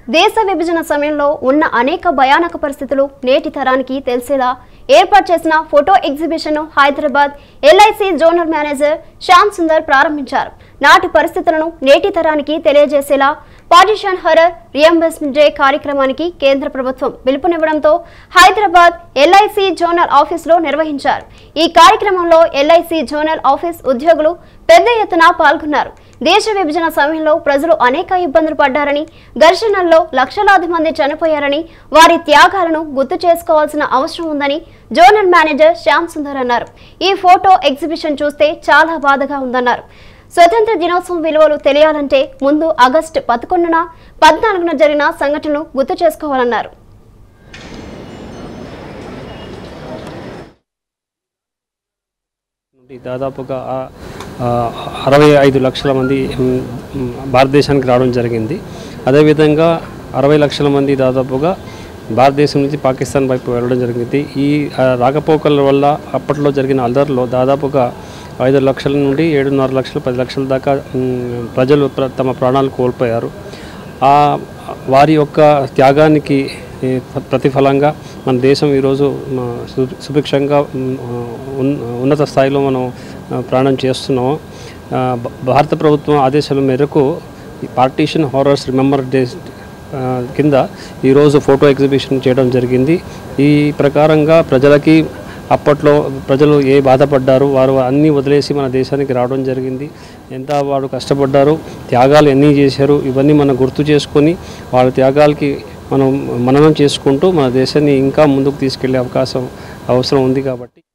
దేశ విభజన సమయంలో ఉన్న అనేక భయానక పరిస్థితులు నేటి తరానికి తెలిసేలా ఏర్పాటు చేసిన ఫోటో ఎగ్జిబిషన్ ను Hyderabad LIC zonal manager Shyam Sundar ప్రారంభించారు నాటి పరిస్థితులను నేటి తరానికి తెలియజేసేలా పార్టిషన్ హరర్ రియంబర్స్మెంట్ డే కార్యక్రమానికి కేంద్ర ప్రభుత్వం పిలుపునివ్వడంతో హైదరాబాద్ ఎల్ఐసి జోనల్ ఆఫీసులో నిర్వహించారు ఈ కార్యక్రమంలో ఎల్ఐసి జోనల్ ఆఫీస్ ఉద్యోగులు పెద్ద ఎత్తున పాల్గొన్నారు దేశ విభజన సమయంలో ప్రజలు అనేక ఇబ్బందులు పడ్డారని ఘర్షణల్లో లక్షలాది మంది చనిపోయారని వారి త్యాగాలను గుర్తు చేసుకోవాల్సిన అవసరం ఉందని జోనల్ మేనేజర్ శ్యామ్ సుందర్ అన్నారు ఈ ఫోటో ఎగ్జిబిషన్ చూస్తే చాలా బాధగా ఉందన్నారు స్వతంత్ర దినోత్సవం విలువలు తెలియాలంటే ముందు ఆగస్టు పదకొండున పద్నాలుగున జరిగిన సంఘటనలు గుర్తు చేసుకోవాలన్నారు నుండి దాదాపుగా ఆ- ఆ అరవై ఐదు లక్షల మంది మ్, మ్, భారతదేశానికి రావడం జరిగింది అదేవిధంగా అరవై లక్షల మంది దాదాపుగా భారతదేశం నుంచి పాకిస్తాన్ వైపు వెళ్ళడం జరిగింది ఈ ఆ, రాకపోకల వల్ల అప్పట్లో జరిగిన అల్లర్లో దాదాపుగా ఐదు లక్షల నుండి ఏడున్నర లక్షలు పది లక్షల దాకా మ్, ప్రజలు ప్ర- తమ ప్రాణాలు కోల్పోయారు ఆ వారి యొక్క త్యాగానికి ఈ, ప్ర- ప్రతిఫలంగా మన దేశం ఈరోజు మ, సు- సుభిక్షంగా మ్, ఉన్- ఉన్నత స్థాయిలో మనం ఆ, ప్రాణం చేస్తున్నాము ఆ, భ- భారత ప్రభుత్వం ఆదేశాల మేరకు ఈ పార్టీషన్ హారర్స్ రిమెంబర్ డేస్ ఆ, కింద ఈరోజు ఫోటో ఎగ్జిబిషన్ చేయడం జరిగింది ఈ ప్రకారంగా ప్రజలకి అప్పట్లో ప్రజలు ఏ బాధపడ్డారు వారు అన్నీ వదిలేసి మన దేశానికి రావడం జరిగింది ఎంత వాడు కష్టపడ్డారు త్యాగాలు ఎన్ని చేశారు ఇవన్నీ మనం గుర్తు చేసుకొని వాళ్ళ త్యాగాలకి మనం మననం చేసుకుంటూ మన దేశాన్ని ఇంకా ముందుకు తీసుకెళ్లే అవకాశం అవసరం ఉంది కాబట్టి